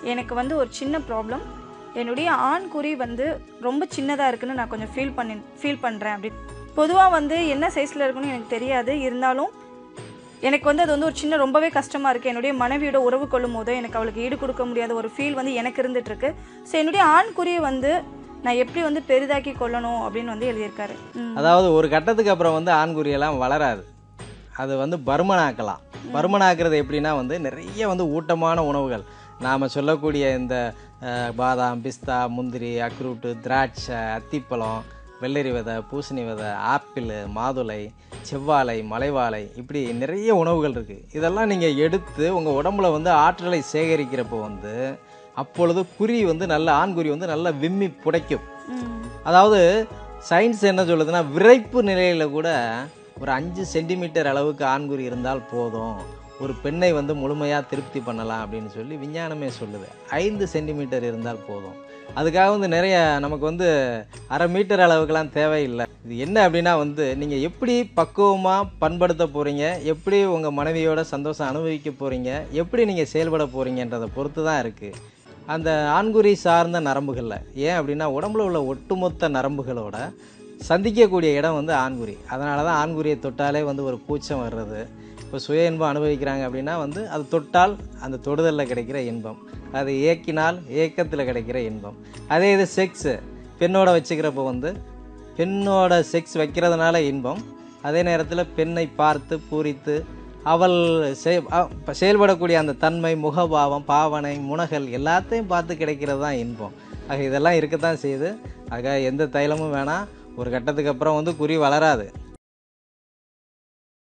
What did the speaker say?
எனக்கு வந்து ஒரு சின்ன ப்ராப்ளம் என்னுடைய ஆண் குறி வந்து ரொம்ப சின்னதாக இருக்குன்னு நான் கொஞ்சம் ஃபீல் பண்ணி ஃபீல் பண்ணுறேன் அப்படி பொதுவாக வந்து என்ன சைஸில் இருக்குன்னு எனக்கு தெரியாது இருந்தாலும் எனக்கு வந்து அது வந்து ஒரு சின்ன ரொம்பவே கஷ்டமாக இருக்குது என்னுடைய மனைவியோட உறவு கொள்ளும் போது எனக்கு அவளுக்கு ஈடு கொடுக்க முடியாத ஒரு ஃபீல் வந்து எனக்கு இருந்துகிட்ருக்கு ஸோ என்னுடைய ஆண் குறியை வந்து நான் எப்படி வந்து பெரிதாக்கி கொள்ளணும் அப்படின்னு வந்து எழுதியிருக்காரு ம். அதாவது ஒரு கட்டத்துக்கு அப்புறம் வந்து ஆண்குறியெல்லாம் வளராது அது வந்து பருமனாக்கலாம் பருமனாக்குறது எப்படின்னா வந்து நிறைய வந்து ஊட்டமான உணவுகள் நாம் சொல்லக்கூடிய இந்த அஹ், பாதாம் பிஸ்தா முந்திரி அக்ரூட்டு திராட்சை அத்திப்பழம் வெள்ளரி விதை பூசணி விதை ஆப்பிள் மாதுளை செவ்வாழை மலைவாழை இப்படி நிறைய உணவுகள் இருக்குது இதெல்லாம் நீங்கள் எடுத்து உங்கள் உடம்புல வந்து ஆற்றலை சேகரிக்கிறப்போ வந்து அப்பொழுது குறி வந்து நல்ல ஆண்குறி வந்து நல்லா விம்மி புடைக்கும் ம். அதாவது சயின்ஸ் என்ன சொல்லுதுன்னா விரைப்பு நிலையில் கூட ஒரு அஞ்சு சென்டிமீட்டர் அளவுக்கு ஆண்குறி இருந்தால் போதும் ஒரு பெண்ணை வந்து முழுமையாக திருப்தி பண்ணலாம் அப்படின்னு சொல்லி விஞ்ஞானமே சொல்லுது ஐந்து சென்டிமீட்டர் இருந்தால் போதும் அதுக்காக வந்து நிறைய நமக்கு வந்து அரை மீட்டர் அளவுக்குலாம் தேவையில்லை இது என்ன அப்படின்னா வந்து நீங்கள் எப்படி பக்குவமாக பண்படுத்த போகிறீங்க எப்படி உங்கள் மனைவியோட சந்தோஷம் அனுபவிக்க போகிறீங்க எப்படி நீங்கள் செயல்பட போகிறீங்கன்றதை பொறுத்து தான் இருக்குது அந்த ஆண்குறி சார்ந்த நரம்புகளில் ஏன் அப்படின்னா உடம்புல உள்ள ஒட்டுமொத்த நரம்புகளோட சந்திக்கக்கூடிய இடம் வந்து ஆண்குறி அதனால தான் ஆண்குறியை தொட்டாலே வந்து ஒரு கூச்சம் வர்றது இப்போ சுய இன்பம் அனுபவிக்கிறாங்க அப்படின்னா வந்து அது தொட்டால் அந்த தொடுதலில் கிடைக்கிற இன்பம் அது ஏக்கினால் ஏக்கத்தில் கிடைக்கிற இன்பம் அதே இது செக்ஸு பெண்ணோட வச்சுக்கிறப்போ வந்து பெண்ணோட செக்ஸ் வைக்கிறதுனால இன்பம் அதே நேரத்தில் பெண்ணை பார்த்து பூரித்து அவள் செய- அ- ப- செயல்படக்கூடிய அந்த தன்மை முகபாவம் பாவனை முனகல் எல்லாத்தையும் பார்த்து கிடைக்கிறது தான் இன்பம் ஆக இதெல்லாம் இருக்கத்தான் செய்யுது ஆக எந்த தைலமும் வேணாம் ஒரு கட்டத்துக்கு அப்புறம் வந்து குறி வளராது